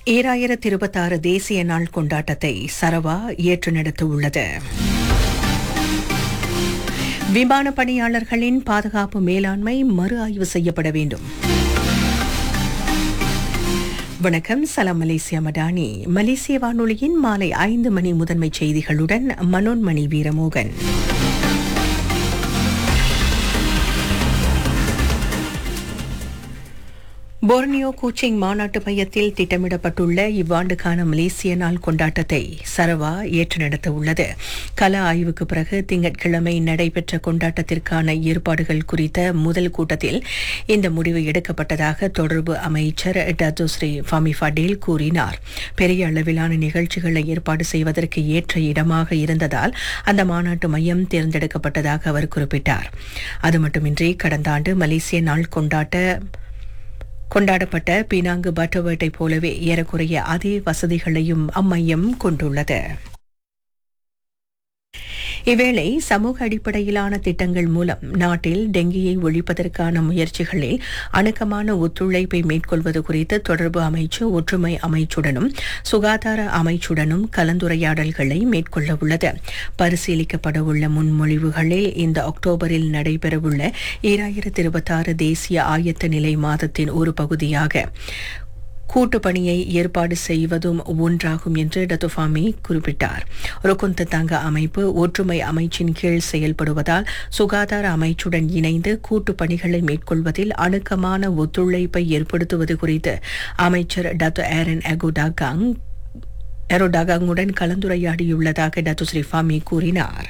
ஈராயிரத்தி இருபத்தாறு தேசிய நாள் கொண்டாட்டத்தை சரவா ஏற்று நடத்த உள்ளது விமான பணியாளர்களின் பாதுகாப்பு மேலாண்மை மறு ஆய்வு செய்யப்பட வேண்டும் வணக்கம் சலாம் மலேசியா மடானி மலேசிய வானொலியின் மாலை ஐந்து மணி முதன்மை செய்திகளுடன் மனோன்மணி வீரமோகன் போர்னியோ கோச்சிங் மாநாட்டு மையத்தில் திட்டமிடப்பட்டுள்ள இவ்வாண்டுக்கான மலேசிய நாள் கொண்டாட்டத்தை சரவா ஏற்று நடத்த உள்ளது கல ஆய்வுக்கு பிறகு திங்கட்கிழமை நடைபெற்ற கொண்டாட்டத்திற்கான ஏற்பாடுகள் குறித்த முதல் கூட்டத்தில் இந்த முடிவு எடுக்கப்பட்டதாக தொடர்பு அமைச்சர் டத்துஸ்ரீ ஃபமி ஃபடேல் கூறினார் பெரிய அளவிலான நிகழ்ச்சிகளை ஏற்பாடு செய்வதற்கு ஏற்ற இடமாக இருந்ததால் அந்த மாநாட்டு மையம் தேர்ந்தெடுக்கப்பட்டதாக அவர் குறிப்பிட்டார் அது மட்டுமின்றி கடந்த ஆண்டு மலேசிய நாள் கொண்டாட்ட கொண்டாடப்பட்ட பீனாங்கு பட்டர்வேட்டை போலவே ஏறக்குறைய அதே வசதிகளையும் அம்மையம் கொண்டுள்ளது இவ்வேளை சமூக அடிப்படையிலான திட்டங்கள் மூலம் நாட்டில் டெங்கியை ஒழிப்பதற்கான முயற்சிகளில் அணுக்கமான ஒத்துழைப்பை மேற்கொள்வது குறித்து தொடர்பு அமைச்சு ஒற்றுமை அமைச்சுடனும் சுகாதார அமைச்சுடனும் கலந்துரையாடல்களை மேற்கொள்ள உள்ளது பரிசீலிக்கப்பட உள்ள முன்மொழிவுகளில் இந்த அக்டோபரில் நடைபெறவுள்ள ஈராயிரத்தி இருபத்தாறு தேசிய ஆயத்த நிலை மாதத்தின் ஒரு பகுதியாக கூட்டு பணியை ஏற்பாடு செய்வதும் ஒன்றாகும் என்று டத்துஃபாமி குறிப்பிட்டார் ருக்குந்த தங்க அமைப்பு ஒற்றுமை அமைச்சின் கீழ் செயல்படுவதால் சுகாதார அமைச்சுடன் இணைந்து கூட்டு பணிகளை மேற்கொள்வதில் அணுக்கமான ஒத்துழைப்பை ஏற்படுத்துவது குறித்து அமைச்சர் டத்து ஏரன் எகுடாகாங் எரோடாகாங்குடன் கலந்துரையாடியுள்ளதாக டத்து ஸ்ரீஃபாமி கூறினார்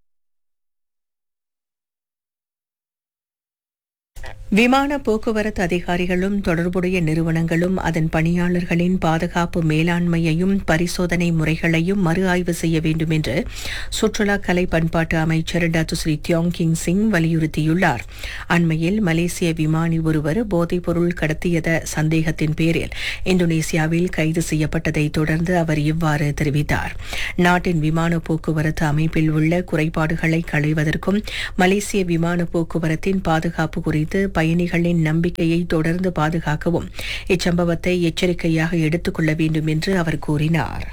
விமான போக்குவரத்து அதிகாரிகளும் தொடர்புடைய நிறுவனங்களும் அதன் பணியாளர்களின் பாதுகாப்பு மேலாண்மையையும் பரிசோதனை முறைகளையும் மறு ஆய்வு செய்ய வேண்டும் என்று சுற்றுலா கலை பண்பாட்டு அமைச்சர் டாக்டர் ஸ்ரீ தியோங் கிங் சிங் வலியுறுத்தியுள்ளார் அண்மையில் மலேசிய விமானி ஒருவர் போதைப்பொருள் கடத்தியத சந்தேகத்தின் பேரில் இந்தோனேசியாவில் கைது செய்யப்பட்டதை தொடர்ந்து அவர் இவ்வாறு தெரிவித்தார் நாட்டின் விமான போக்குவரத்து அமைப்பில் உள்ள குறைபாடுகளை களைவதற்கும் மலேசிய விமான போக்குவரத்தின் பாதுகாப்பு குறித்து பயணிகளின் நம்பிக்கையை தொடர்ந்து பாதுகாக்கவும் இச்சம்பவத்தை எச்சரிக்கையாக எடுத்துக் கொள்ள வேண்டும் என்று அவர் கூறினார்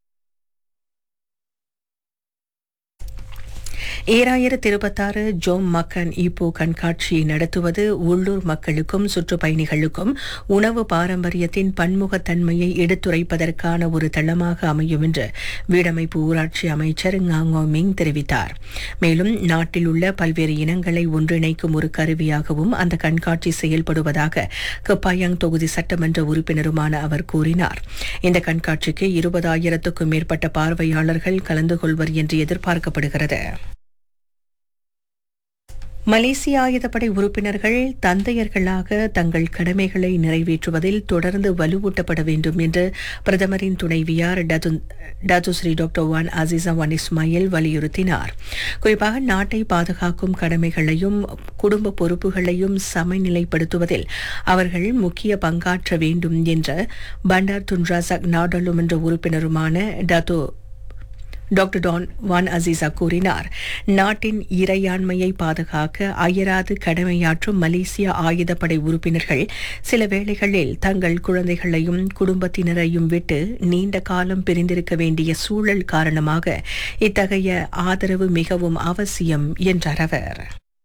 ஏழாயிரத்தி இருபத்தாறு ஜோம் மக்கன் இப்போ கண்காட்சியை நடத்துவது உள்ளூர் மக்களுக்கும் சுற்றுப்பயணிகளுக்கும் உணவு பாரம்பரியத்தின் பன்முகத்தன்மையை எடுத்துரைப்பதற்கான ஒரு தளமாக அமையும் என்று வீடமைப்பு ஊராட்சி அமைச்சர் ngaங்கோ மிங் தெரிவித்தார் மேலும் நாட்டில் உள்ள பல்வேறு இனங்களை ஒன்றிணைக்கும் ஒரு கருவியாகவும் அந்த கண்காட்சி செயல்படுவதாக கப்பாயாங் தொகுதி சட்டமன்ற உறுப்பினருமான அவர் கூறினார் இந்த கண்காட்சிக்கு இருபதாயிரத்துக்கும் மேற்பட்ட பார்வையாளர்கள் கலந்து கொள்வர் என்று எதிர்பார்க்கப்படுகிறது மலேசிய ஆயுதப்படை உறுப்பினர்கள் தந்தையர்களாக தங்கள் கடமைகளை நிறைவேற்றுவதில் தொடர்ந்து வலுவூட்டப்பட வேண்டும் என்று பிரதமரின் துணைவியார் Datuk Seri doctor Wan Azizah Wan Ismail வலியுறுத்தினார் குறிப்பாக நாட்டை பாதுகாக்கும் கடமைகளையும் குடும்ப பொறுப்புகளையும் சமநிலைப்படுத்துவதில் அவர்கள் முக்கிய பங்காற்ற வேண்டும் என்ற பண்டார் துன்ராசக் நாடாளுமன்ற உறுப்பினருமான டத்தோ டாக்டர் டான் வான் அசீசா கூறினார் நாட்டின் இறையாண்மையை பாதுகாக்க அயராது கடமையாற்றும் மலேசிய ஆயுதப்படை உறுப்பினர்கள் சில வேளைகளில் தங்கள் குழந்தைகளையும் குடும்பத்தினரையும் விட்டு நீண்ட காலம் பிரிந்திருக்க வேண்டிய சூழல் காரணமாக இத்தகைய ஆதரவு மிகவும் அவசியம் என்றார் அவர்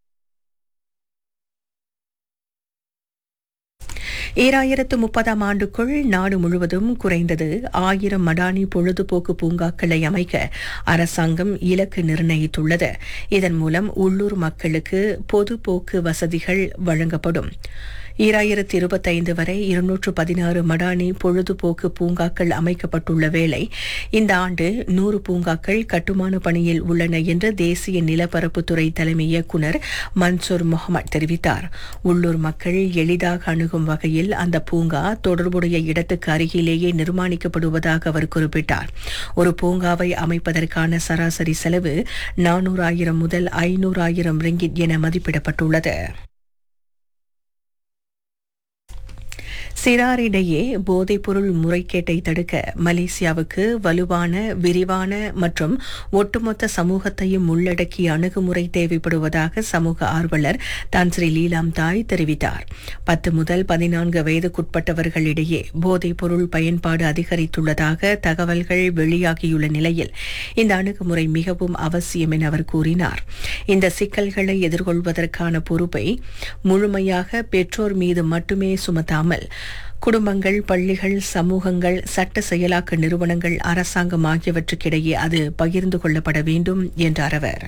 ஈராயிரத்து முப்பதாம் ஆண்டுக்குள் நாடு முழுவதும் குறைந்தது ஆயிரம் மடானி பொழுதுபோக்கு பூங்காக்களை அமைக்க அரசாங்கம் இலக்கு நிர்ணயித்துள்ளது இதன் மூலம் உள்ளூர் மக்களுக்கு பொது போக்கு வசதிகள் வழங்கப்படும் ஈராயிரத்தி இருபத்தைந்து வரை இருநூற்று பதினாறு மடானி பொழுதுபோக்கு பூங்காக்கள் அமைக்கப்பட்டுள்ள வேளை இந்த ஆண்டு நூறு பூங்காக்கள் கட்டுமான பணியில் உள்ளன என்று தேசிய நிலப்பரப்புத்துறை தலைமை இயக்குநர் மன்சூர் முகமது தெரிவித்தார் உள்ளூர் மக்கள் எளிதாக அணுகும் வகையில் அந்த பூங்கா தொடர்புடைய இடத்துக்கு அருகிலேயே நிர்மாணிக்கப்படுவதாக அவர் குறிப்பிட்டார் ஒரு பூங்காவை அமைப்பதற்கான சராசரி செலவு நானூறாயிரம் முதல் ஐநூறாயிரம் ரிங்கிட் என மதிப்பிடப்பட்டுள்ளது சிறாரிடையே போதைப்பொருள் முறைகேட்டை தடுக்க மலேசியாவுக்கு வலுவான விரிவான மற்றும் ஒட்டுமொத்த சமூகத்தையும் உள்ளடக்கிய அணுகுமுறை தேவைப்படுவதாக சமூக ஆர்வலர் தான் ஸ்ரீ லீலாம் தாய் தெரிவித்தார் பத்து முதல் பதினான்கு வயதுக்குட்பட்டவர்களிடையே போதைப்பொருள் பயன்பாடு அதிகரித்துள்ளதாக தகவல்கள் வெளியாகியுள்ள நிலையில் இந்த அணுகுமுறை மிகவும் அவசியம் என அவர் கூறினார் இந்த சிக்கல்களை எதிர்கொள்வதற்கான பொறுப்பை முழுமையாக பெற்றோர் மீது மட்டுமே சுமத்தாமல் குடும்பங்கள் பள்ளிகள் சமூகங்கள் சட்ட செயலாக்க நிறுவனங்கள் அரசாங்கம் ஆகியவற்றுக்கிடையே அது பகிர்ந்து கொள்ளப்பட வேண்டும் என்றார் அவர்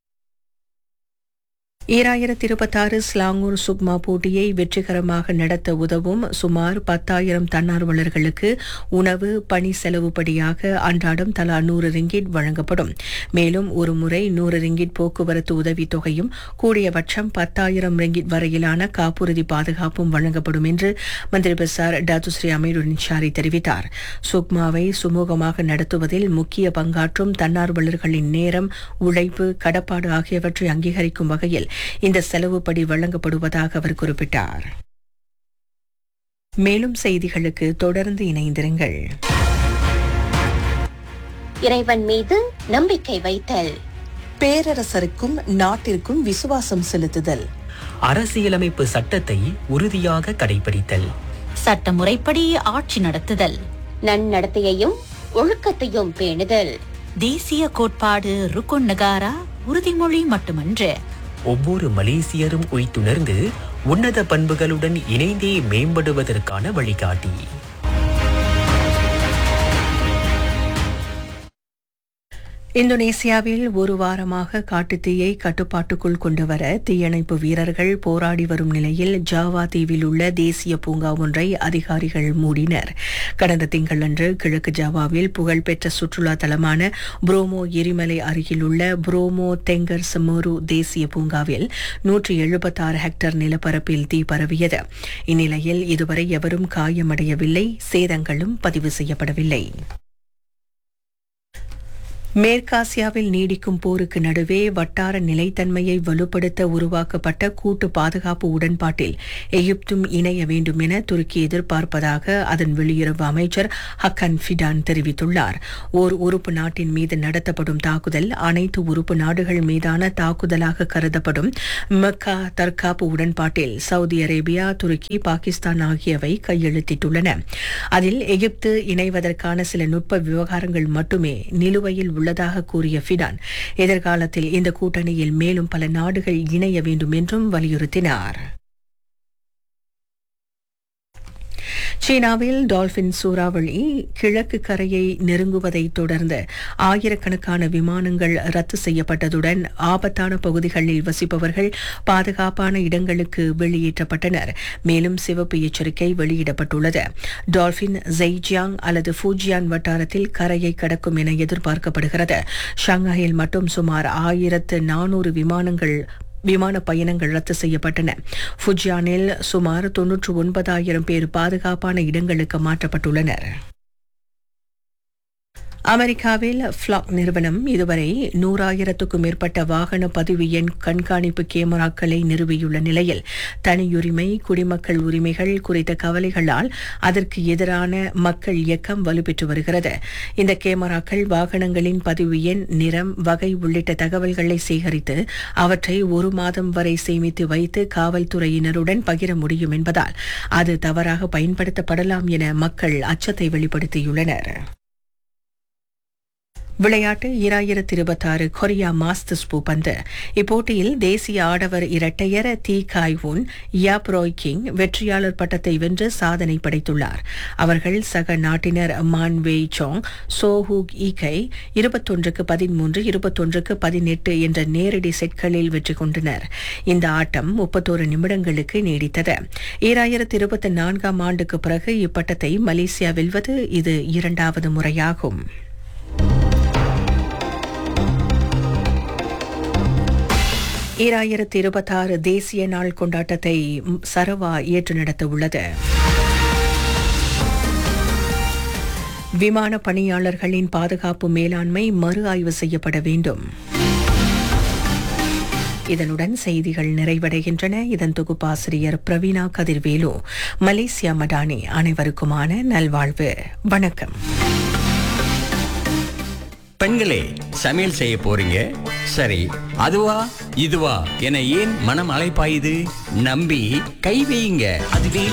ஈராயிரத்தி இருபத்தாறு ஸ்லாங்கூர் சுக்மா போட்டியை வெற்றிகரமாக நடத்த உதவும் சுமார் பத்தாயிரம் தன்னார்வலர்களுக்கு உணவு பணி செலவுப்படியாக அன்றாடம் தலா நூறு ரிங்கிட் வழங்கப்படும் மேலும் ஒரு முறை நூறு ரிங்கிட் போக்குவரத்து உதவித் தொகையும் கூடியபட்சம் பத்தாயிரம் ரிங்கிட் வரையிலான காப்புறுதி பாதுகாப்பும் வழங்கப்படும் என்று மந்திரி பசார் டாத்துஸ்ரீ அமீருடன் ஷாரி தெரிவித்தார் சுக்மாவை சுமூகமாக நடத்துவதில் முக்கிய பங்காற்றும் தன்னார்வலர்களின் நேரம் உழைப்பு கடப்பாடு ஆகியவற்றை அங்கீகரிக்கும் வகையில் இந்த செலவுப்படி வழங்கப்படுவதாக அவர் குறிப்பிட்டார் மேலும் செய்திகளுக்கு தொடர்ந்து இணைந்திருங்கள் இறைவன் மீது நம்பிக்கை வைத்தல் பேரரசருக்கும் நாட்டிற்கும் விசுவாசம் செலுத்துதல் அரசியலமைப்பு சட்டத்தை உறுதியாக கடைபிடித்தல் சட்ட முறைப்படி ஆட்சி நடத்துதல் நன்னடத்தையையும் ஒழுக்கத்தையும் பேணுதல் தேசிய கோட்பாடு ருக்குன் நகாரா உறுதிமொழி மட்டுமன்று ஒவ்வொரு மலேசியரும் உய்த்துணர்ந்து உன்னத பண்புகளுடன் இணைந்தே மேம்படுவதற்கான வழிகாட்டி இந்தோனேசியாவில் ஒரு வாரமாக காட்டுத்தீயை கட்டுப்பாட்டுக்குள் கொண்டுவர தீயணைப்பு வீரர்கள் போராடி வரும் நிலையில் ஜாவா தீவில் உள்ள தேசிய பூங்கா ஒன்றை அதிகாரிகள் மூடினர் கடந்த திங்களன்று கிழக்கு ஜாவாவில் புகழ்பெற்ற சுற்றுலா தலமான புரோமோ எரிமலை அருகிலுள்ள புரோமோ தெங்கர் சமோரு தேசிய பூங்காவில் நூற்றி எழுபத்தாறு ஹெக்டேர் நிலப்பரப்பில் தீ பரவியது இந்நிலையில் இதுவரை எவரும் காயமடையவில்லை சேதங்களும் பதிவு செய்யப்படவில்லை மேற்காசியாவில் நீடிக்கும் போருக்கு நடுவே வட்டார நிலைத்தன்மையை வலுப்படுத்த உருவாக்கப்பட்ட கூட்டு பாதுகாப்பு உடன்பாட்டில் எகிப்தும் இணைய வேண்டும் என துருக்கி எதிர்பார்ப்பதாக அதன் வெளியுறவு அமைச்சர் ஹக்கன் ஃபிடான் தெரிவித்துள்ளார் ஓர் உறுப்பு நாட்டின் மீது நடத்தப்படும் தாக்குதல் அனைத்து உறுப்பு நாடுகள் மீதான தாக்குதலாக கருதப்படும் மக்கா தற்காப்பு உடன்பாட்டில் சவுதி அரேபியா துருக்கி பாகிஸ்தான் ஆகியவை கையெழுத்திட்டுள்ளன அதில் எகிப்து இணைவதற்கான சில நுட்ப விவகாரங்கள் மட்டுமே நிலுவையில் உள்ளதாக கூறிய ஃபிடான் எதிர்காலத்தில் இந்த கூட்டணியில் மேலும் பல நாடுகள் இணைய வேண்டும் என்றும் வலியுறுத்தினார் சீனாவில் டால்பின் சூறாவளி கிழக்கு கரையை நெருங்குவதை தொடர்ந்து ஆயிரக்கணக்கான விமானங்கள் ரத்து செய்யப்பட்டதுடன் ஆபத்தான பகுதிகளில் வசிப்பவர்கள் பாதுகாப்பான இடங்களுக்கு வெளியேற்றப்பட்டனர் மேலும் சிவப்பு எச்சரிக்கை வெளியிடப்பட்டுள்ளது டால்பின் ஜெய்ஜியாங் அல்லது ஃபூஜியான் வட்டாரத்தில் கரையை கடக்கும் என எதிர்பார்க்கப்படுகிறது ஷாங்காயில் மட்டும் சுமார் ஆயிரத்து நானூறு விமானங்கள் விமான பயணங்கள் ரத்து செய்யப்பட்டன ஃபுஜியானில் சுமார் தொன்னூற்று ஒன்பதாயிரம் பேர் பாதுகாப்பான இடங்களுக்கு மாற்றப்பட்டுள்ளனர் அமெரிக்காவில் ஃபிளாக் நிறுவனம் இதுவரை நூறாயிரத்துக்கும் மேற்பட்ட வாகன பதிவு எண் கண்காணிப்பு கேமராக்களை நிறுவியுள்ள நிலையில் தனியுரிமை குடிமக்கள் உரிமைகள் குறித்த கவலைகளால் அதற்கு எதிரான மக்கள் இயக்கம் வலுப்பெற்று வருகிறது இந்த கேமராக்கள் வாகனங்களின் பதிவு எண் நிறம் வகை உள்ளிட்ட தகவல்களை சேகரித்து அவற்றை ஒரு மாதம் வரை சேமித்து வைத்து காவல்துறையினருடன் பகிர முடியும் என்பதால் அது தவறாக பயன்படுத்தப்படலாம் என மக்கள் அச்சத்தை வெளிப்படுத்தியுள்ளனர் விளையாட்டு இராயிரத்தி இருபத்தாறு கொரியா மாஸ்டர்ஸ் பூப்பந்து இப்போட்டியில் தேசிய ஆடவர் இரட்டையர் தி காய்வுன் யாப் ரோய் கிங் வெற்றியாளர் பட்டத்தை வென்று சாதனை படைத்துள்ளார் அவர்கள் சக நாட்டினர் மான் வெய் சோங் சோஹூக் ஈகை இருபத்தொன்றுக்கு பதிமூன்று இருபத்தொன்றுக்கு பதினெட்டு என்ற நேரடி செட்களில் வெற்றி கொண்டனர் இந்த ஆட்டம் முப்பத்தோரு நிமிடங்களுக்கு நீடித்தது ஈராயிரத்தி இருபத்தி நான்காம் ஆண்டுக்கு பிறகு இப்பட்டத்தை மலேசியா வெல்வது இது இரண்டாவது முறையாகும் ஈராயிரத்தி இருபத்தாறு தேசிய நாள் கொண்டாட்டத்தை ம், சரவா ஏற்று நடத்த உள்ளது விமான பணியாளர்களின் பாதுகாப்பு மேலாண்மை மறு ஆய்வு செய்யப்பட வேண்டும் இதனுடன் செய்திகள் நிறைவடைகின்றன இதன் தொகுப்பாசிரியர் பிரவீணா கதிர்வேலு மலேசியா மடானி அனைவருக்குமான நல்வாழ்வு வணக்கம் பெண்களே சமையல் செய்ய போறீங்க சரி அதுவா இதுவா என ஏன் மனம் அலைப்பாயுது நம்பி கை வையுங்க அதுவே